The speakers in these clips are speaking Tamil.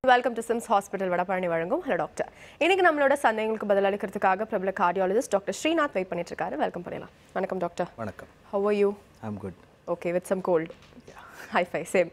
Welcome to SIMS hospital Vadapalani வழங்கும் ஹலோ டாக்டர் இன்னைக்கு நம்மளோட சந்தேகங்களுக்கு பதிலளிக்கிறதுக்காக பிரபல கார்டியாலஜிஸ்ட் டாக்டர் ஸ்ரீநாத் வெயிட் பண்ணிட்டு இருக்காரு வெல்கம் பண்ணலாம் வணக்கம் டாக்டர் வணக்கம் how are you I'm good okay with some cold high five same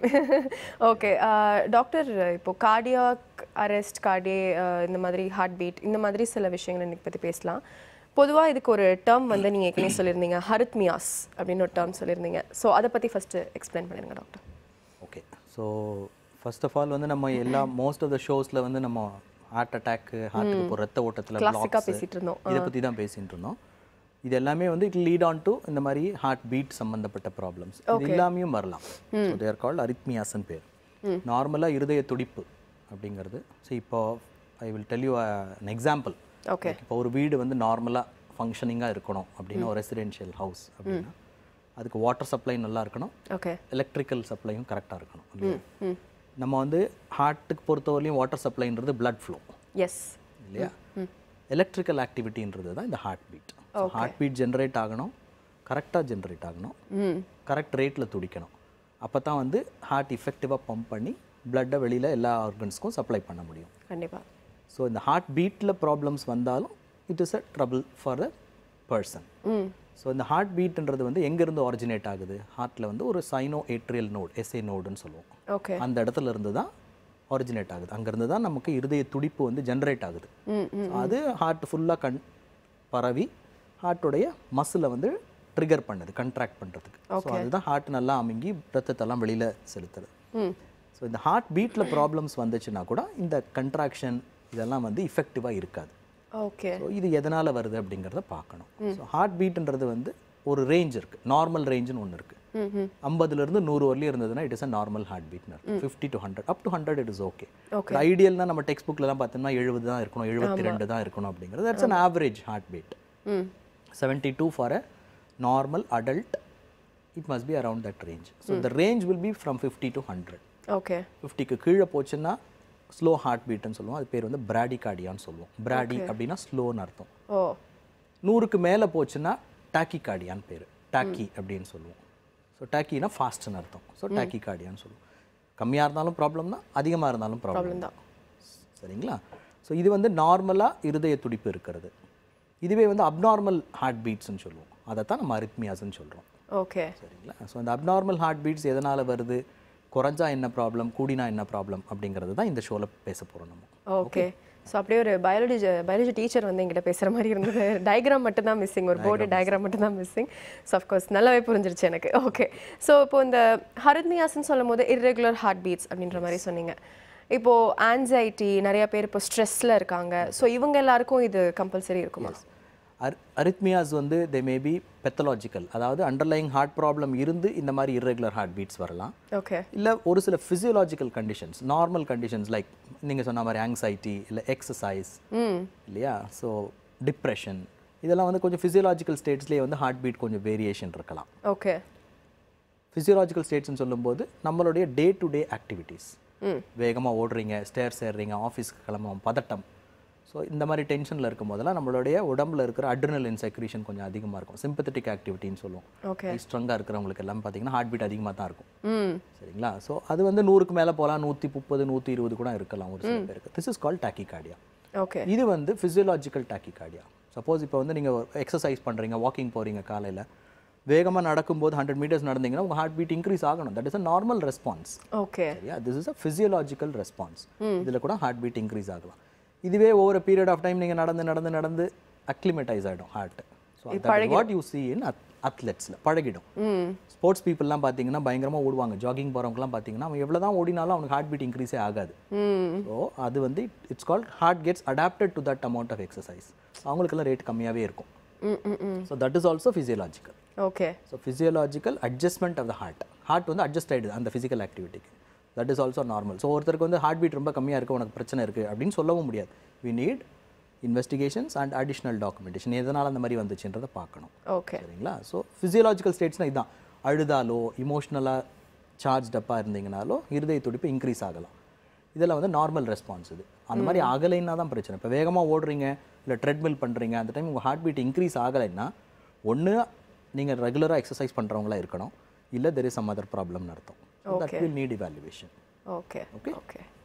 okay doctor இப்போ கார்டியாக் அரெஸ்ட் கார்டியே இந்த மாதிரி ஹார்ட் பீட் இந்த மாதிரி சில விஷயங்கள் இன்னைக்கு பற்றி பேசலாம் பொதுவாக இதுக்கு ஒரு டேர்ம் வந்து நீங்கள் ஏற்கனவே சொல்லியிருந்தீங்க ஹரித்மியாஸ் அப்படின்னு ஒரு டேர்ம் சொல்லியிருந்தீங்க ஸோ அதை பற்றி ஃபஸ்ட்டு எக்ஸ்பிளைன் பண்ணிடுங்க doctor okay so first of all வந்து நம்ம எல்லா மோஸ்ட் ஆஃப் த ஷோஸில் வந்து நம்ம ஹார்ட் அட்டாக்கு ஹார்ட்டுக்கு இப்போ ரத்த ஓட்டத்தில் கிளாசிக்காக பேசிகிட்டு இருந்தோம் இதை பற்றி தான் பேசிட்டு இருந்தோம் இது எல்லாமே வந்து இட் லீட் ஆன் டு இந்த மாதிரி ஹார்ட் பீட் சம்மந்தப்பட்ட ப்ராப்ளம்ஸ் இது எல்லாமே வரலாம் ஸோ தேர் கால்ட் அரித்மியாசன் பேர் நார்மலாக இருதய துடிப்பு அப்படிங்கிறது ஸோ இப்போ I will tell you an example okay இப்போ ஒரு வீடு வந்து நார்மலாக ஃபங்க்ஷனிங்காக இருக்கணும் அப்படின்னா ஒரு ரெசிடென்ஷியல் ஹவுஸ் அப்படின்னா அதுக்கு வாட்டர் சப்ளை நல்லா இருக்கணும் ஓகே எலக்ட்ரிக்கல் சப்ளையும் கரெக்டாக இருக்கணும் இல்லையா நம்ம வந்து ஹார்ட்டுக்கு பொறுத்தவரையிலையும் வாட்டர் சப்ளைன்றது blood flow எஸ் இல்லையா எலக்ட்ரிக்கல் ஆக்டிவிட்டின்றது தான் இந்த heartbeat heartbeat generate ஆகணும் கரெக்டாக ஜென்ரேட் ஆகணும் ம் கரெக்ட் ரேட்டில் துடிக்கணும் அப்போ தான் வந்து ஹார்ட் இஃபெக்டிவாக பம்ப் பண்ணி பிளட்டை வெளியில் எல்லா ஆர்கன்ஸ்க்கும் சப்ளை பண்ண முடியும் கண்டிப்பாக ஸோ இந்த ஹார்ட் பீட்டில் ப்ராப்ளம்ஸ் வந்தாலும் it is a trouble for the person hmm so இந்த ஹார்ட் பீட்ன்றது வந்து எங்கேருந்து ஒரிஜினேட் ஆகுது ஹார்ட்டில் வந்து ஒரு சைனோ ஏட்ரியல் நோட் எஸ்ஏ நோடுன்னு சொல்லுவோம் ஓகே அந்த இடத்துல இருந்து தான் ஒரிஜினேட் ஆகுது அங்கேருந்து தான் நமக்கு இருதய துடிப்பு வந்து ஜென்ரேட் ஆகுது ம் So அது ஹார்ட் ஃபுல்லாக கண் பரவி ஹார்ட்டுடைய மசிலை வந்து ட்ரிகர் பண்ணுது கண்ட்ராக்ட் பண்ணுறதுக்கு ஸோ அதுதான் ஹார்ட் நல்லா அமுங்கி ரத்தத்தெல்லாம் வெளியில் செலுத்துறது ம் ஸோ இந்த ஹார்ட் பீட்டில் ப்ராப்ளம்ஸ் வந்துச்சுன்னா கூட இந்த கண்ட்ராக்ஷன் இதெல்லாம் வந்து இஃபெக்டிவாக இருக்காது ஓகே ஸோ இது எதனால் வருது அப்படிங்கிறத பார்க்கணும் ஸோ ஹார்ட் பீட்ன்றது வந்து ஒரு ரேஞ்ச் இருக்குது நார்மல் ரேஞ்சுன்னு ஒன்று இருக்குது ம் ம் ஐம்பதுலேருந்து நூறு வரலையும் இருந்ததுன்னா இட் இஸ் அ நார்மல் ஹார்ட் பீட்னு இருக்கும் fifty to hundred up to hundred it is okay Okay. ஐடியல்னா நம்ம டெக்ஸ்ட் புக்லலாம் பார்த்தோம்னா எழுபது தான் இருக்கணும் எழுபத்தி ரெண்டு தான் இருக்கணும் அப்படிங்கிறது that's an average heartbeat hmm seventy two for a normal adult it must be around that range so the range will be from fifty to hundred okay ஃபிஃப்டிக்கு கீழே போச்சுன்னா ஸ்லோ ஹார்ட் பீட்னு சொல்லுவோம் அது பேர் வந்து பிராடி கார்டியான்னு சொல்லுவோம் பிராடி அப்படின்னா ஸ்லோன்னு அர்த்தம் ஓ நூறுக்கு மேலே போச்சுன்னா டாக்கி கார்டியான்னு பேர் டாக்கி அப்படின்னு சொல்லுவோம் ஸோ டாக்கினா ஃபாஸ்ட்னு அர்த்தம் ஸோ டாக்கி கார்டியான்னு சொல்லுவோம் கம்மியாக இருந்தாலும் ப்ராப்ளம் தான் அதிகமாக இருந்தாலும் ப்ராப்ளம் ப்ராப்ளம் தான் சரிங்களா ஸோ இது வந்து நார்மலாக இருதய துடிப்பு இருக்கிறது இதுவே வந்து அப்நார்மல் ஹார்ட் பீட்ஸ்னு சொல்லுவோம் அதை தான் நம்ம அரித்மியாஸ்ன்னு சொல்கிறோம் ஓகே சரிங்களா ஸோ அந்த அப்நார்மல் ஹார்ட் பீட்ஸ் எதனால் வருது குறைஞ்சா என்ன ப்ராப்ளம் கூடினா என்ன ப்ராப்ளம் அப்படிங்கிறது தான் இந்த ஷோவில் பேச போகிறோம் நம்ம ஓகே ஸோ அப்படியே ஒரு பயாலஜி பயாலஜி டீச்சர் வந்து எங்கிட்ட பேசுகிற மாதிரி இருந்தது டயக்ராம் மட்டும் தான் மிஸ்ஸிங் ஒரு போர்டு டயக்ராம் மட்டும் தான் மிஸ்ஸிங் ஸோ அஃப்கோர்ஸ் நல்லாவே புரிஞ்சிருச்சு எனக்கு ஓகே ஸோ இப்போ இந்த ஹரித்மியாஸ்ன்னு சொல்லும் போது இர்ரெகுலர் ஹார்ட் பீட்ஸ் அப்படின்ற மாதிரி சொன்னீங்க இப்போ ஆன்சைட்டி நிறைய பேர் இப்போ ஸ்ட்ரெஸ்ல இருக்காங்க ஸோ இவங்க எல்லாருக்கும் இது கம்பல்சரி இருக்குமா அர் அரித்மியாஸ் வந்து தே மே பி பெத்தலாஜிக்கல் அதாவது அண்டர்லைங் ஹார்ட் ப்ராப்ளம் இருந்து இந்த மாதிரி irregular ஹார்ட் பீட்ஸ் வரலாம் ஓகே இல்லை ஒரு சில physiological conditions normal conditions like நீங்கள் சொன்ன மாதிரி ஆங்ஸைட்டி இல்லை எக்ஸசைஸ் ம் இல்லையா ஸோ டிப்ரெஷன் இதெல்லாம் வந்து கொஞ்சம் ஃபிசியோலாஜிக்கல் ஸ்டேட்ஸ்லேயே வந்து ஹார்ட் பீட் கொஞ்சம் வேரியேஷன் இருக்கலாம் ஓகே ஃபிசியோலாஜிக்கல் ஸ்டேட்ஸ்னு சொல்லும்போது நம்மளுடைய டே டு டே ஆக்டிவிட்டீஸ் ம் வேகமாக ஓடுறீங்க ஸ்டேர்ஸ் ஏறுறீங்க ஆஃபீஸ்க்கு கிளம்புவோம் பதட்டம் ஸோ இந்த மாதிரி டென்ஷனில் இருக்கும் போதெல்லாம் நம்மளுடைய உடம்புல இருக்கிற அட்ரினலின் செக்ரீஷன் கொஞ்சம் அதிகமாக இருக்கும் சிம்பத்தட்டிக் ஆக்டிவிட்டின்னு சொல்லுவோம் ஓகே ஸ்ட்ராங்காக இருக்கிறவங்களுக்கு எல்லாம் பார்த்தீங்கன்னா ஹார்ட் பீட் அதிகமாக தான் இருக்கும் ம் சரிங்களா ஸோ அது வந்து நூறுக்கு மேலே போகலாம் நூற்றி முப்பது நூற்றி இருபது கூட இருக்கலாம் ஒரு சில பேருக்கு this is call tachycardia okay இது வந்து ஃபிசியோலாஜிக்கல் டாக்கிகார்டியா சப்போஸ் இப்போ வந்து நீங்கள் எக்ஸசைஸ் பண்ணுறீங்க வாக்கிங் போகிறீங்க காலையில் வேகமாக நடக்கும்போது ஹண்ட்ரட் மீட்டர்ஸ் நடந்தீங்கன்னா உங்கள் ஹார்ட் பீட் இன்க்ரீஸ் ஆகணும் that is a normal response okay சரியா this is a physiological response இதில் கூட ஹார்ட் பீட் இன்க்ரீஸ் ஆகலாம் இதுவே ஒவ்வொரு பீரியட் ஆஃப் டைம் நீங்கள் நடந்து நடந்து நடந்து அக்ளிமேட்டைஸ் ஆகிடும் heart so what you see in அத்லெட்ஸில் பழகிடும் ம் ஸ்போர்ட்ஸ் பீப்புளெலாம் பார்த்தீங்கன்னா பயங்கரமாக ஓடுவாங்க ஜாகிங் போகிறவங்கலாம் பார்த்தீங்கன்னா அவன் எவ்வளோ தான் ஓடினாலும் அவனுக்கு ஹார்ட் பீட் இன்க்ரீஸே ஆகாது ம் ஸோ அது வந்து it's called heart gets adapted to that amount of exercise அவங்களுக்கெல்லாம் ரேட் கம்மியாகவே இருக்கும் hmm hmm hmm so that is also physiological okay so physiological adjustment of the heart heart வந்து அட்ஜஸ்ட் ஆகிடுது அந்த ஃபிசிக்கல் ஆக்டிவிட்டிக்கு that is also normal so ஒருத்தருக்கு வந்து ஹார்ட் பீட் ரொம்ப கம்மியாக இருக்குது உனக்கு பிரச்சனை இருக்குது அப்படின்னு சொல்லவும் முடியாது we need investigations and additional documentation எதனால் அந்த மாதிரி வந்துச்சுன்றதை பார்க்கணும் ஓகே சரிங்களா ஸோ ஃபிசியலாஜிக்கல் ஸ்டேட்ஸ்னால் இதுதான் அழுதாலோ இமோஷ்னலாக சார்ஜ் டப்பாக இருந்தீங்கனாலோ இருதய துடிப்பு இன்க்ரீஸ் ஆகலாம் இதெல்லாம் வந்து நார்மல் ரெஸ்பான்ஸ் இது அந்த மாதிரி ஆகலைன்னா தான் பிரச்சனை இப்போ வேகமாக ஓடுறீங்க இல்லை ட்ரெட்மில் பண்ணுறீங்க அந்த டைம் உங்கள் ஹார்ட் பீட் இன்க்ரீஸ் ஆகலைன்னா ஒன்று நீங்கள் ரெகுலராக எக்ஸசைஸ் பண்ணுறவங்களா இருக்கணும் இல்லை தெர் இஸ் சம் அதர் ப்ராப்ளம்னு அர்த்தம் that will need evaluation okay Okay. Okay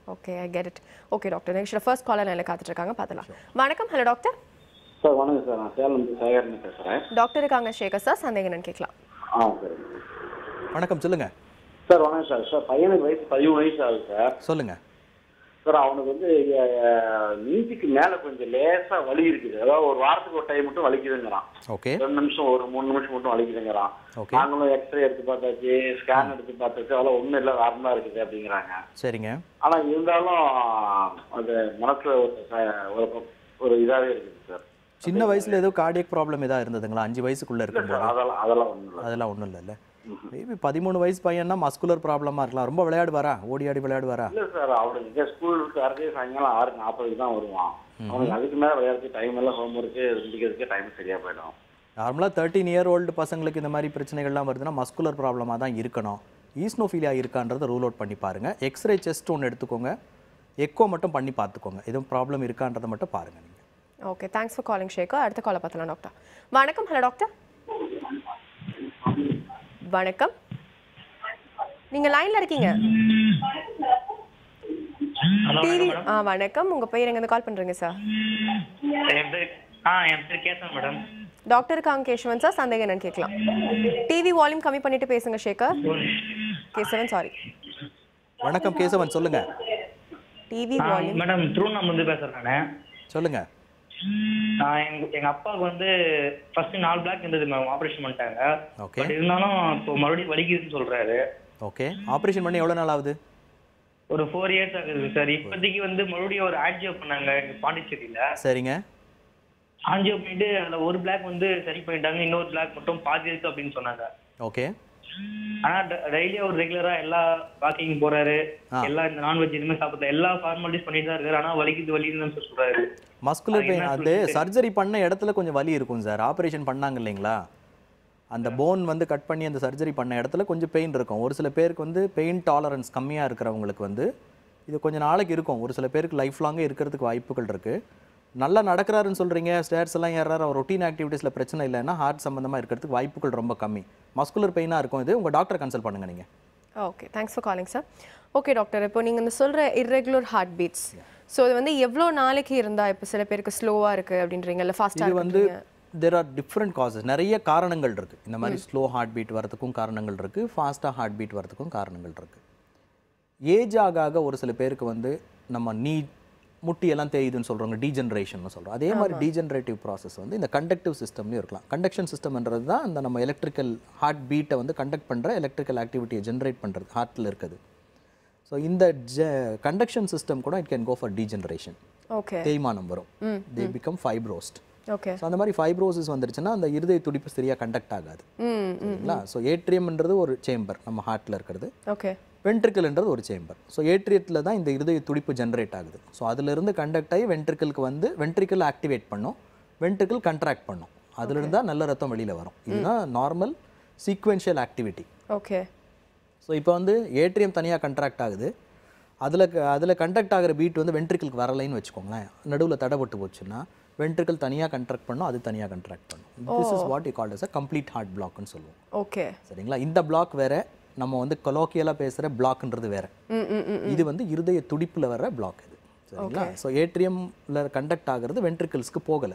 okay I get it okay doctor next first caller நிலையில் காத்துட்டு இருக்காங்க பார்த்துலாம் வணக்கம் ஹலோ டாக்டர் சார் வணக்கம் சார் நான் சேலம் சேகர்னு பேசுகிறேன் டாக்டர் இருக்காங்க சேகர் சார் சந்தேகம் என்னன்னு கேட்கலாம் ஆ சரி வணக்கம் சொல்லுங்க சார் வணக்கம் சார் சார் பையனுக்கு வயசு பதிமூணு வயசு ஆகுது சார் சொல்லுங்க சார் அவனுக்கு வந்து நீதிக்கு மேலே கொஞ்சம் லேசாக வலி இருக்குது அதாவது ஒரு வாரத்துக்கு ஒரு டைம் மட்டும் வலிக்குதுங்கிறான் ஓகே ரெண்டு நிமிஷம் ஒரு மூணு நிமிஷம் மட்டும் வலிக்குதுங்கிறான் Okay. நாங்களும் எக்ஸ்ரே எடுத்து பார்த்தாச்சு ஸ்கேன் எடுத்து பார்த்தாச்சு அதெல்லாம் ஒன்றும் இல்லை நார்மலாக இருக்குது அப்படிங்கிறாங்க சரிங்க ஆனால் இருந்தாலும் அது மனசில் ஒரு ச- ஒரு ஒரு இதாகவே இருக்குது சார் சின்ன வயசுல ஏதோ கார்டியக் ப்ராப்ளம் ஏதாவது இருந்ததுங்களா அஞ்சு வயசுக்குள்ள இல்லை சார் இருக்கும்போது அதெல்லாம் அதெல்லாம் ஒன்றும் இல்லை அதெல்லாம் ஒன்றும் இல்லைல்ல மேபி பதிமூணு வயசு பையன்னா மஸ்குலர் ப்ராப்ளமாக இருக்கலாம் ரொம்ப விளையாடுவாரா ஓடி ஆடி விளையாடுவாரா இல்ல சார் அவனுக்கு இங்கே ஸ்கூலுக்கு வரதே சாயங்காலம் ஆறு நாற்பதுக்கு தான் வருவான் அவனுக்கு அதுக்கு மேலே விளையாடுறதுக்கு டைம் எல்லாம் ஹோம் ஒர்க்கு முடிக்கிறதுக்கு டைம் சரியா போயிடும் நார்மலாக தேர்ட்டீன் இயர் ஓல்டு பசங்களுக்கு இந்த மாதிரி பிரச்சனைகள்லாம் வருதுன்னா மஸ்குலர் ப்ராப்ளமாக தான் இருக்கணும் ஈஸ்னோஃபீலியா இருக்கான்றதை ரூல் அவுட் பண்ணி பாருங்க எக்ஸ்ரே செஸ்ட் ஒன்று எடுத்துக்கோங்க எக்கோ மட்டும் பண்ணி பார்த்துக்கோங்க எதுவும் ப்ராப்ளம் இருக்கான்றதை மட்டும் பாருங்க நீங்கள் okay thanks for calling Shekar அடுத்த காலை பார்த்தலாம் டாக்டர் வணக்கம் ஹலோ டாக்டர் வணக்கம் நீங்க லைன்ல இருக்கீங்க டிவி ஆ வணக்கம் உங்க பேர் எங்க கால் பண்றீங்க சார் என் பேர் ஆ என் பேர் கேசவன் மேடம் டாக்டர் இருக்காங்க கேசவன் சார் சந்தேகம் என்னன்னு கேட்கலாம் டிவி வால்யூம் கம்மி பண்ணிட்டு பேசுங்க ஷேகர் கேசவன் சாரி வணக்கம் கேசவன் சொல்லுங்க TV ah, volume madam through வந்து பேசுறேன் நான் சொல்லுங்க நான் எங்க எங்க அப்பாவுக்கு வந்து ஃபர்ஸ்ட் நாலு பிளாக் இருந்தது மேம் ஆபரேஷன் பண்ணிட்டாங்க ஓகே பட் இருந்தாலும் இப்போ மறுபடியும் வலிக்குதுன்னு சொல்றாரு ஓகே ஆப்ரேஷன் பண்ணி எவ்வளோ நாள் ஆகுது ஒரு ஃபோர் இயர்ஸ் ஆகுது சார் இப்போதைக்கு வந்து மறுபடியும் ஒரு ஆன்ஜியோ பண்ணாங்க இங்க பாண்டிச்சேரியில சரிங்க ஆன்ஜியோ பண்ணிட்டு அதுல ஒரு பிளாக் வந்து சரி பண்ணிட்டாங்க இன்னொரு பிளாக் மட்டும் பாதி இருக்கு அப்படின்னு சொன்னாங்க ஓகே ஆனா டெய்லி அவர் ரெகுலரா எல்லா வாக்கிங் போறாரு ஆ. எல்லா இந்த நான்வெஜ் எதுவுமே சாப்பிடல எல்லா ஃபார்மாலிட்டிஸ் பண்ணிட்டு தான் இருக்காரு ஆனா வலிக்குது வலிக்குதுன்னு சொல்லி சொல்றாரு மஸ்குலர் அது பெயின் என்ன அது சொல்லுது? சர்ஜரி பண்ண இடத்துல கொஞ்சம் வலி இருக்கும் சார் ஆப்ரேஷன் பண்ணாங்க இல்லைங்களா அந்த போன் வந்து கட் பண்ணி அந்த சர்ஜரி பண்ண இடத்துல கொஞ்சம் பெயின் இருக்கும் ஒரு சில பேருக்கு வந்து பெயின் டாலரன்ஸ் கம்மியாக இருக்கிறவங்களுக்கு வந்து இது கொஞ்சம் நாளைக்கு இருக்கும் ஒரு சில பேருக்கு லைஃப் லாங்கே இருக்கிறதுக்கு வாய்ப்புகள் இருக்குது நல்லா நடக்கிறாருன்னு சொல்கிறீங்க ஸ்டேர்ஸ் எல்லாம் ஏறாரு அவர் ரொட்டீன் ஆக்டிவிட்டீஸில் பிரச்சனை இல்லைன்னா ஹார்ட் சம்மந்தமாக இருக்கிறதுக்கு வாய்ப்புகள் ரொம்ப கம்மி மஸ்குலர் பெயினாக இருக்கும் இது உங்கள் டாக்டரை கன்சல்ட் பண்ணுங்க நீங்கள் okay thanks for calling sir okay doctor இப்போ நீங்கள் இந்த சொல்கிற irregular ஹார்ட் பீட்ஸ் ஸோ இது வந்து எவ்வளோ நாளைக்கு இருந்தால் இப்போ சில பேருக்கு ஸ்லோவாக இருக்குது அப்படின்றீங்க இல்லை ஃபாஸ்ட்டாக இது வந்து இருக்குன்றீங்க தெர் ஆர் டிஃப்ரெண்ட் காசஸ் நிறைய காரணங்கள் இருக்கு இந்த மாதிரி ஸ்லோ ஹார்ட் பீட் வரதுக்கும் காரணங்கள் இருக்கு ஃபாஸ்ட்டாக ஹார்ட் பீட் வரதுக்கும் காரணங்கள் இருக்கு ஏஜ் ஆக ஆக ஒரு சில பேருக்கு வந்து நம்ம நீ முட்டியெல்லாம் தேயுதுன்னு சொல்கிறவங்க டீஜென்ரேஷன் சொல்கிறோம் அதே மாதிரி டீஜென்ரேட்டிவ் ப்ராசஸ் வந்து இந்த கண்டக்டிவ் சிஸ்டம்லையும் இருக்கலாம் கண்டக்ஷன் சிஸ்டம்ன்றது தான் இந்த நம்ம எலக்ட்ரிக்கல் ஹார்ட் பீட்டை வந்து கண்டக்ட் பண்ணுற எலக்ட்ரிக்கல் ஆக்டிவிட்டியை ஜென்ரேட் பண்ணுறது ஹார்ட்டில் இருக்குது ஸோ இந்த ஜ கண்டக்ஷன் சிஸ்டம் கூட it can go for degeneration okay தேய்மானம் வரும் they become fibrosed okay so அந்த மாதிரி ஃபைப்ரோசிஸ் வந்துருச்சுன்னா அந்த இருதய துடிப்பு சரியாக கண்டக்ட் ஆகாது ம் சரிங்களா ஸோ ஏட்ரியம்ன்றது ஒரு சேம்பர் நம்ம ஹார்ட்டில் இருக்கிறது ஓகே வென்ட்ரிக்கல்ன்றது ஒரு சேம்பர் ஸோ ஏட்ரியத்தில் தான் இந்த இருதய துடிப்பு ஜென்ரேட் ஆகுது ஸோ அதிலிருந்து கண்டக்ட் ஆகி வென்ட்ரிக்கலுக்கு வந்து வென்ட்ரிக்கல் ஆக்டிவேட் பண்ணும் வென்ட்ரிக்கல் கண்ட்ராக்ட் பண்ணும் அதுலேருந்து தான் நல்ல ரத்தம் வெளியில் வரும் இதுதான் normal sequential activity okay so இப்போ வந்து ஏட்ரியம் தனியாக கண்ட்ராக்ட் ஆகுது அதில் அதில் கண்டக்ட் ஆகிற பீட் வந்து வென்ட்ரிக்கலுக்கு வரலைன்னு வச்சுக்கோங்களேன் நடுவில் தடைப்பட்டு போச்சுன்னா வென்ட்ரிக்கல் தனியாக கண்ட்ராக்ட் பண்ணும் அது தனியாக கண்ட்ராக்ட் பண்ணும் this is what you called as a complete heart பிளாக்னு சொல்லுவோம் ஓகே சரிங்களா இந்த பிளாக் வேற நம்ம வந்து கொலோக்கியலாக பேசுகிற பிளாக்ன்றது வேற ம் ம் ம் இது வந்து இருதய துடிப்பில் வர பிளாக் இது சரிங்களா ஸோ ஏட்ரியமில் கண்டக்ட் ஆகிறது வென்ட்ரிக்கல்ஸ்க்கு போகலை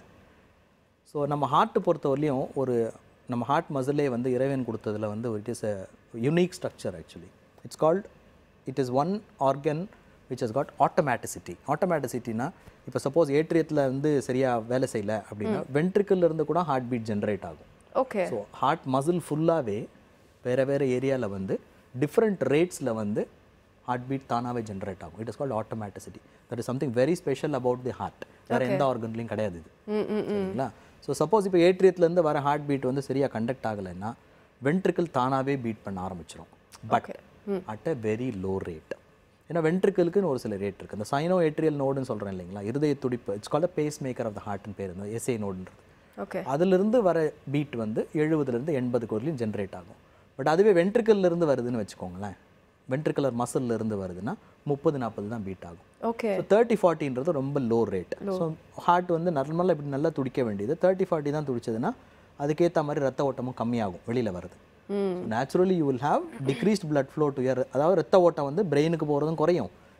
ஸோ நம்ம ஹார்ட் பொறுத்தவரையிலையும் ஒரு நம்ம ஹார்ட் மசிலே வந்து இறைவன் கொடுத்ததுல வந்து it is a unique structure actually it's called it is one organ which has got automaticity automaticity-னா இப்போ சப்போஸ் ஏட்ரியத்தில் வந்து சரியாக வேலை செய்யல அப்படின்னா ventricle ல இருந்து கூட ஹார்ட் பீட் ஜென்ரேட் ஆகும் ஓகே ஸோ ஹார்ட் மசில் ஃபுல்லாகவே வேறு வேறு ஏரியாவில் வந்து டிஃப்ரெண்ட் ரேட்ஸில் வந்து ஹார்ட் பீட் தானாகவே ஜென்ரேட் ஆகும் it is called automaticity that is something very special about the heart வேறு எந்த ஆர்கன்லையும் கிடையாது இது ம் ம் சரிங்களா ஸோ சப்போஸ் இப்போ ஏட்ரியத்துலேருந்து வர ஹார்ட் பீட் வந்து சரியாக கண்டக்ட் ஆகலைன்னா வென்ட்ரிக்கல் தானாகவே பீட் பண்ண ஆரம்பிச்சிடும் but at a very low rate ஏன்னா வென்ட்ரிக்கலுக்குன்னு ஒரு சில ரேட் இருக்குது அந்த சைனோ ஏட்ரியல் நோடுன்னு சொல்கிறேன் இல்லைங்களா இருதய துடிப்பு it's called pacemaker of the ஹார்ட்னு பேர் இந்த எஸ்ஏ நோடுன்றது ஓகே அதிலிருந்து வர பீட் வந்து எழுபதுலேருந்து எண்பதுக்கு வரலையும் ஜென்ரேட் ஆகும் பட் அதுவே ventricle-ல இருந்து வருதுன்னு வச்சுக்கோங்களேன் வென்ட்ரிகுலர் மசில்ல இருந்து வருதுன்னா முப்பது நாற்பது தான் பீட் ஆகும் ஓகே ஸோ தேர்ட்டி ஃபார்ட்டின்றது ரொம்ப லோ ரேட் ஸோ ஹார்ட் வந்து நார்மலாக இப்படி நல்லா துடிக்க வேண்டியது தேர்ட்டி ஃபார்ட்டி தான் துடிச்சதுன்னா அதுக்கேற்ற மாதிரி ரத்த ஓட்டமும் கம்மியாகும் வெளியில் வருது naturally you will have decreased blood flow to ear அதாவது ரத்த ஓட்டம் வந்து பிரெயினுக்கு போகிறதும் குறையும்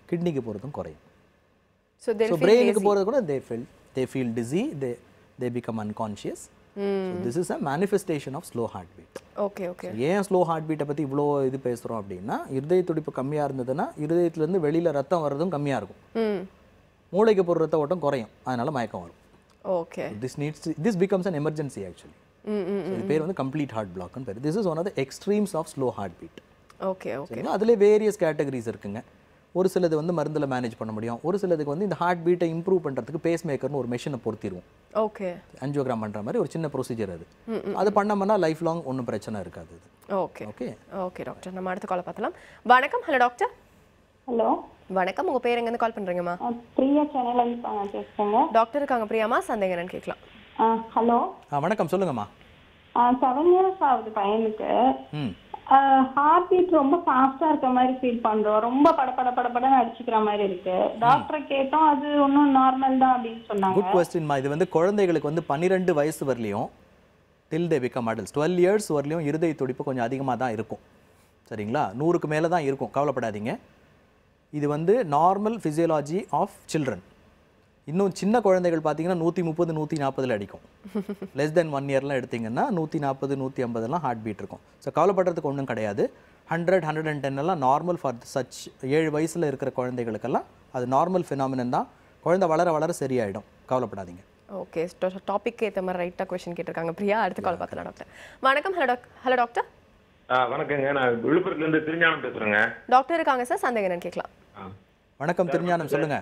கிட்னிக்கு போகிறதும் குறையும் ஸோ தென் ஸோ பிரெயினுக்கு போகிறது கூட they feel they feel dizzy they they become unconscious this is a manifestation of slow heartbeat okay okay ஏன் ஸ்லோ ஹார்ட் பீட்டை பற்றி இவ்வளோ இது பேசுகிறோம் அப்படின்னா இருதய துடிப்பு கம்மியாக இருந்ததுன்னா இருதயத்துலேருந்து வெளியில் ரத்தம் வர்றதும் கம்மியாக இருக்கும் ம் மூளைக்கு போகிற ரத்த ஓட்டம் குறையும் அதனால மயக்கம் வரும் okay this needs this becomes an emergency actually hmm hmm இது பேர் வந்து கம்ப்ளீட் ஹார்ட் பிளாக்னு பேர் this is one of the extremes of slow heartbeat okay okay சரிங்களா அதிலே வேரியஸ் கேட்டகரிஸ் இருக்குங்க ஒரு சிலது வந்து மருந்தில் மேனேஜ் பண்ண முடியும் ஒரு சிலதுக்கு வந்து இந்த ஹார்ட் பீட்டை இம்ப்ரூவ் பண்ணுறதுக்கு பேஸ் மேக்கர்னு ஒரு மெஷினை பொருத்திடுவோம் ஓகே அஞ்சியோகிராம் பண்ணுற மாதிரி ஒரு சின்ன ப்ரொசீஜர் அது அது பண்ணோம்னா லைஃப் லாங் ஒன்றும் பிரச்சனை இருக்காது அது ஓகே ஓகே ஓகே டாக்டர் நம்ம அடுத்த காலை பார்த்தலாம் வணக்கம் ஹலோ டாக்டர் ஹலோ வணக்கம் உங்க பேர் எங்கேருந்து கால் பண்றீங்கம்மா பிரியா சேனல் பேசுகிறேங்க டாக்டர் இருக்காங்க பிரியாமா சந்தேகம் என்னன்னு கேட்கலாம் ஹலோ ஆ வணக்கம் சொல்லுங்கம்மா செவன் இயர்ஸ் ஆகுது பையனுக்கு ம் ஹார்ட் பீட் ரொம்ப ஃபாஸ்டா இருக்க மாதிரி ஃபீல் பண்றோம் ரொம்ப பட பட பட படன்னு அடிச்சுக்கிற மாதிரி இருக்கு டாக்டரை கேட்டோம் அது ஒன்றும் நார்மல் தான் அப்படின்னு சொன்னாங்க குட் கொஸ்டின்மா இது வந்து குழந்தைகளுக்கு வந்து பன்னிரெண்டு வயசு வரலையும் till they become adults twelve years வரலையும் இருதய துடிப்பு கொஞ்சம் அதிகமாக தான் இருக்கும் சரிங்களா நூறுக்கு மேலே தான் இருக்கும் கவலைப்படாதீங்க இது வந்து நார்மல் ஃபிசியலாஜி ஆஃப் சில்ட்ரன் இன்னும் சின்ன குழந்தைகள் பார்த்தீங்கன்னா நூற்றி முப்பது நூற்றி நாற்பதில் அடிக்கும் லெஸ் தென் ஒன் இயர்லாம் எடுத்தீங்கன்னா நூற்றி நாற்பது நூற்றி ஐம்பதுலாம் ஹார்ட் பீட் இருக்கும் ஸோ கவலைப்படுறதுக்கு ஒன்றும் கிடையாது ஹண்ட்ரட் ஹண்ட்ரட் அண்ட் டென் எல்லாம் நார்மல் ஃபார் சச் ஏழு வயசில் இருக்கிற குழந்தைகளுக்கெல்லாம் அது நார்மல் ஃபினாமினன் தான் குழந்தை வளர வளர சரியாயிடும் கவலைப்படாதீங்க ஓகே டாபிக் ஏற்ற மாதிரி ரைட்டாக கொஸ்டின் கேட்டிருக்காங்க பிரியா அடுத்த கால் பார்த்தலாம் டாக்டர் வணக்கம் ஹலோ டாக் ஹலோ டாக்டர் ஆ வணக்கங்க நான் விழுப்புரத்துல இருந்து திருஞானம் பேசுறேங்க டாக்டர் இருக்காங்க சார் சந்தேகம் என்னன்னு கேட்கலாம் ஆ. வணக்கம் திருஞானம் சொல்லுங்க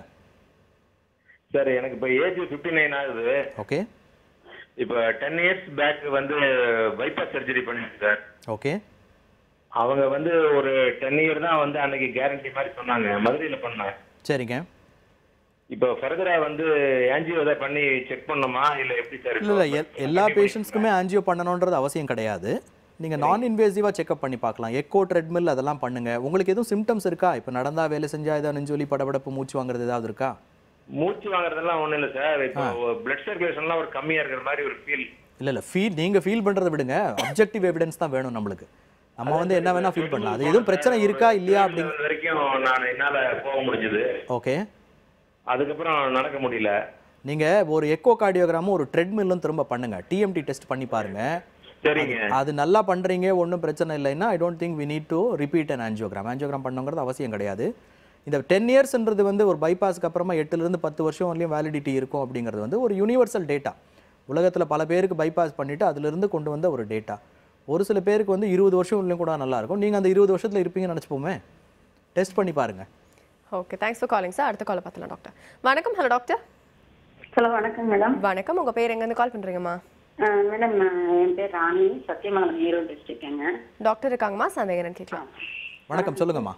சார் எனக்கு இப்போ ஏஜ் ஃபிஃப்டி நைன் ஆகுது ஓகே இப்போ டென் இயர்ஸ் பேக் வந்து பைபாஸ் சர்ஜரி பண்ணிட்டு சார் ஓகே அவங்க வந்து ஒரு டென் இயர் தான் வந்து அன்னைக்கு கேரண்டி மாதிரி சொன்னாங்க மதுரையில் பண்ணேன் சரிங்க இப்போ ஃபர்தரா வந்து ஆன்ஜியோ ஏதாவது பண்ணி செக் பண்ணணுமா இல்லை எப்படி சார் இல்லை இல்லை எல்- எல்லா பேஷண்ட்ஸ்க்குமே ஆன்ஜியோ பண்ணணுன்றது அவசியம் கிடையாது நீங்கள் நான் இன்வேசிவாக செக்அப் பண்ணி பார்க்கலாம் எக்கோ ட்ரெட்மில் அதெல்லாம் பண்ணுங்க உங்களுக்கு எதுவும் சிம்டம்ஸ் இருக்கா இப்போ நடந்தா வேலை செஞ்சா ஏதாவது நெஞ்சொலி படபடப்பு மூச்சு வாங்குறது ஏதாவது இருக்கா மூச்சு வாங்குறதெல்லாம் ஒன்றும் இல்லை சார் இப்போ பிளட் சர்க்குலேஷன்லாம் ஒரு கம்மியாக இருக்கிற மாதிரி ஒரு ஃபீல் இல்லை இல்லை ஃபீல் நீங்கள் ஃபீல் பண்ணுறதை விடுங்க அப்ஜெக்டிவ் எவிடன்ஸ் தான் வேணும் நம்மளுக்கு நம்ம வந்து என்ன வேணால் ஃபீல் பண்ணலாம் அது எதுவும் பிரச்சனை இருக்கா இல்லையா அப்படிங்க வரைக்கும் நான் என்னால் போக முடிஞ்சது ஓகே அதுக்கப்புறம் நடக்க முடியல நீங்கள் ஒரு எக்கோ கார்டியோகிராமும் ஒரு ட்ரெட்மில்லும் திரும்ப பண்ணுங்க டிஎம்டி டெஸ்ட் பண்ணி பாருங்க சரிங்க அது நல்லா பண்ணுறீங்க ஒன்றும் பிரச்சனை இல்லைன்னா I don't think we need to repeat an angiogram angiogram பண்ணுங்கிறது அவசியம் கிடையாது இந்த டென் இயர்ஸ்ன்றது வந்து ஒரு பைபாஸ்க்கு அப்புறமா எட்டுலேருந்து பத்து வருஷம் வரலையும் வேலிடிட்டி இருக்கும் அப்படிங்கிறது வந்து ஒரு யூனிவர்சல் டேட்டா உலகத்தில் பல பேருக்கு பைபாஸ் பண்ணிவிட்டு அதிலிருந்து கொண்டு வந்த ஒரு டேட்டா ஒரு சில பேருக்கு வந்து இருபது வருஷம் வரலையும் கூட நல்லா இருக்கும் நீங்கள் அந்த இருபது வருஷத்தில் இருப்பீங்கன்னு நினச்சிப்போமே டெஸ்ட் பண்ணி பாருங்கள் okay thanks for calling sir அடுத்த காலை பார்த்தலாம் டாக்டர் வணக்கம் ஹலோ டாக்டர் ஹலோ வணக்கம் மேடம் வணக்கம் உங்க பேர் எங்கேருந்து கால் பண்றீங்கம்மா மேடம் என் பேர் ராணி சத்தியமங்கலம் ஈரோடு டிஸ்ட்ரிக்ட்டுங்க டாக்டர் இருக்காங்கம்மா சந்தேகம் என்னன்னு கேட்கலாம் வணக்கம் சொல்லுங்கம்மா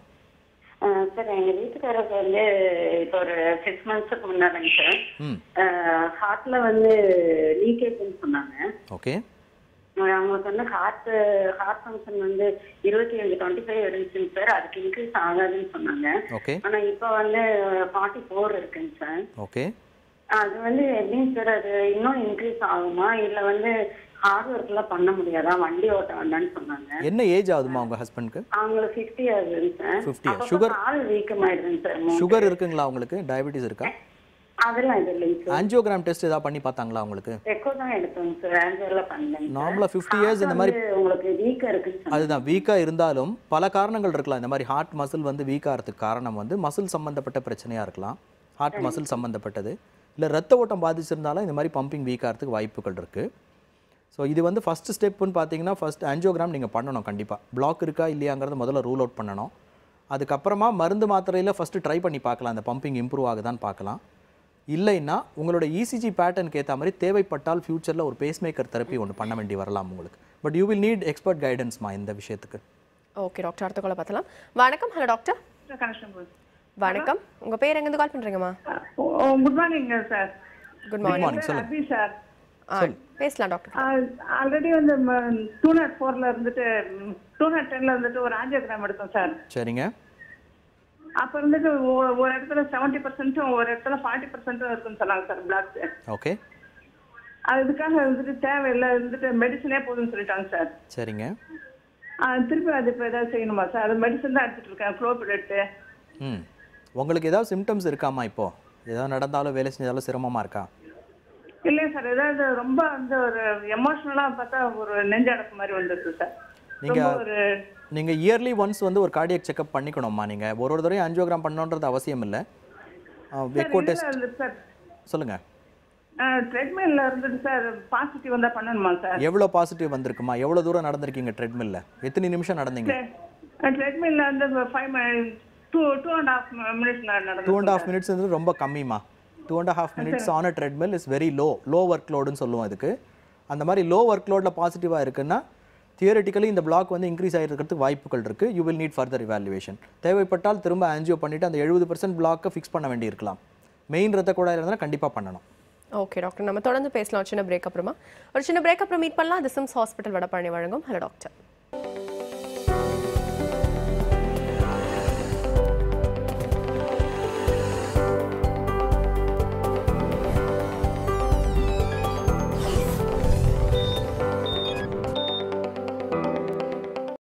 சார் எங்க வீட்டுக்காரருக்கு வந்து இப்போ ஒரு சிக்ஸ் மந்த்ஸுக்கு முன்னாடிங்க சார் ம் ஹார்ட்ல வந்து லீக்கேஜ்னு சொன்னாங்க ஓகே அஹ் அவங்களுக்கு வந்து ஹார்ட் ஹார்ட் ஃபங்க்ஷன் வந்து இருபத்தி ஏழு டுவெண்ட்டி ஃபைவ் இருந்துச்சுங்க சார் அதுக்கு இன்க்ரீஸ் ஆகாதுன்னு சொன்னாங்க ஓகே ஆனா இப்போ வந்து ஃபார்ட்டி ஃபோர் இருக்குங்க சார் ஓகே அது வந்து எப்படிங்க சார் அது இன்னும் இன்க்ரீஸ் ஆகுமா இல்ல வந்து ஹார்ட் ஒர்க் எல்லாம் பண்ண முடியாதா வண்டி ஓட்ட வேண்டாம்னு சொன்னாங்க என்ன ஏஜ் ஆகுதுமா உங்கள் ஹஸ்பண்ட்க்கு அவங்களுக்கு ஃபிஃப்டி ஆகுதுங்க சார் 50 அப்பப்ப sugar? கால் வீக்கமாயிடுதுங்க சார் மூட்டு. சுகர் இருக்குங்களா உங்களுக்கு டயபெட்டிஸ் இருக்கா அதெல்லாம் இது இல்லைங்க சார் ஆன்ஜியோகிராம் டெஸ்ட் ஏதாவது பண்ணி பார்த்தாங்களா உங்களுக்கு எக்கோ தான் எடுத்தோங்க சார் ஆன்ஜியோலாம் பண்ணலைங்க நார்மலாக ஃபிஃப்டி இயர்ஸ் இந்த மாதிரி உங்களுக்கு வீக்கா இருக்குன்னு சொன்னாங்க அதுதான் வீக்காக இருந்தாலும் பல காரணங்கள் இருக்கலாம் இந்த மாதிரி ஹார்ட் மசில் வந்து வீக்காக இருக்கிறதுக்கு காரணம் வந்து மசில் சம்மந்தப்பட்ட பிரச்சனையாக இருக்கலாம் ஹார்ட் மசில் சம்மந்தப்பட்டது இல்லை ரத்த ஓட்டம் பாதிச்சிருந்தாலும் இந்த மாதிரி பம்பிங் வீக்காக இருக்கிறதுக்கு வாய்ப்புகள் இருக்குது ஸோ இது வந்து ஃபஸ்ட்டு ஸ்டெப்புன்னு பார்த்தீங்கன்னா ஃபஸ்ட் ஆன்ஜியோகிராம் நீங்கள் பண்ணணும் கண்டிப்பாக பிளாக் இருக்கா இல்லையாங்கிறத முதல்ல ரூல் அவுட் பண்ணணும் அதுக்கப்புறமா மருந்து மாத்திரையில் ஃபஸ்ட்டு ட்ரை பண்ணி பார்க்கலாம் அந்த பம்பிங் இம்ப்ரூவ் ஆகுதான்னு பார்க்கலாம் இல்லைன்னா உங்களோட இசிஜி பேட்டர்னுக்கு ஏற்ற மாதிரி தேவைப்பட்டால் ஃப்யூச்சரில் ஒரு பேஸ்மேக்கர் தெரப்பி ஒன்று பண்ண வேண்டி வரலாம் உங்களுக்கு but you will need expert கைடன்ஸ்மா இந்த விஷயத்துக்கு ஓகே டாக்டர் அடுத்த காலை பார்த்தலாம் வணக்கம் ஹலோ டாக்டர் வணக்கம் உங்க பேர் எங்கேருந்து கால் பண்றீங்கம்மா good morning sir good good morning morning சொல்லுங்கள் அபி சார் ஆ பேசலாம் டாக்டர் ஆல்ரெடி வந்து டூ நாட் ஃபோர்ல இருந்துட்டு டூ நாட் டென்ல இருந்துட்டு ஒரு ஆஞ்சியோகிராம் எடுத்தோம் சார் சரிங்க அப்ப இருந்துட்டு ஒ- ஒரு இடத்துல செவன்டி பர்சன்ட்டும் ஒரு இடத்துல ஃபார்ட்டி பர்சன்ட்டும் இருக்குன்னு சொன்னாங்க சார் பிளாக் ஓகே அது இதுக்காக வந்துட்டு தேவையில்லை இருந்துட்டு மெடிசனே போதும்னு சொல்லிட்டாங்க சார் சரிங்க ஆ, திருப்பி அது இப்போ ஏதாவது செய்யணுமா சார் அது மெடிசன் தான் எடுத்துட்டு இருக்கேன் ஃப்ளோ பிளட்டு ம் உங்களுக்கு ஏதாவது சிம்டம்ஸ் இருக்காமா இப்போ ஏதாவது நடந்தாலும் வேலை செஞ்சாலும் சிரமமா இருக்கா இல்லைங்க சார் ஏதாவது ரொம்ப வந்து ஒரு எமோஷனலா பார்த்தா ஒரு நெஞ்சடக்கு மாதிரி வந்துருக்கு சார் நீங்க ரொம்ப ஒரு நீங்க இயர்லி ஒன்ஸ் வந்து ஒரு கார்டியக் செக்அப் பண்ணிக்கணும்மா நீங்க ஒரு ஒரு தடவையும் அஞ்சியோகிராம் பண்ணணுன்றது அவசியம் இல்லை எக்கோ டெஸ்ட் சார் சொல்லுங்க ட்ரெட்மில்ல இருந்துட்டு சார் பாசிட்டிவ் வந்தா பண்ணணுமா சார் எவ்வளோ பாசிட்டிவ் வந்திருக்குமா எவ்வளோ தூரம் நடந்திருக்கீங்க ட்ரெட்மில்ல எத்தனை நிமிஷம் நடந்தீங்க ட்ரெட்மில்ல வந்து five two two and half minutes நடந்து டூ அண்ட் ஹாஃப் மினிட்ஸ் வந்து ரொம்ப கம்மிமா two and half minutes on a treadmill is very low low work லோடுன்னு சொல்லுவோம் இதுக்கு அந்த மாதிரி லோ ஒர்க் லோடில் பாசிட்டிவாக இருக்குன்னா தியரட்டிக்கலி இந்த பிளாக் வந்து இன்க்ரீஸ் ஆகிருக்கிறதுக்கு வாய்ப்புகள் இருக்குது you will need further evaluation தேவைப்பட்டால் திரும்ப ஆன்ஜியோ பண்ணிவிட்டு அந்த எழுபது பர்சன்ட் பிளாக்கை ஃபிக்ஸ் பண்ண வேண்டியிருக்கலாம் மெயின் ரத்த குழாயில் இருந்தால் கண்டிப்பாக பண்ணணும் ஓகே டாக்டர் நம்ம தொடர்ந்து பேசலாம் ஒரு சின்ன பிரேக் அப்புறமா ஒரு சின்ன பிரேக் அப்புறம் மீட் பண்ணலாம் திசம்ஸ் ஹாஸ்பிட்டல் வடபழனி வழங்கும் ஹலோ டாக்டர்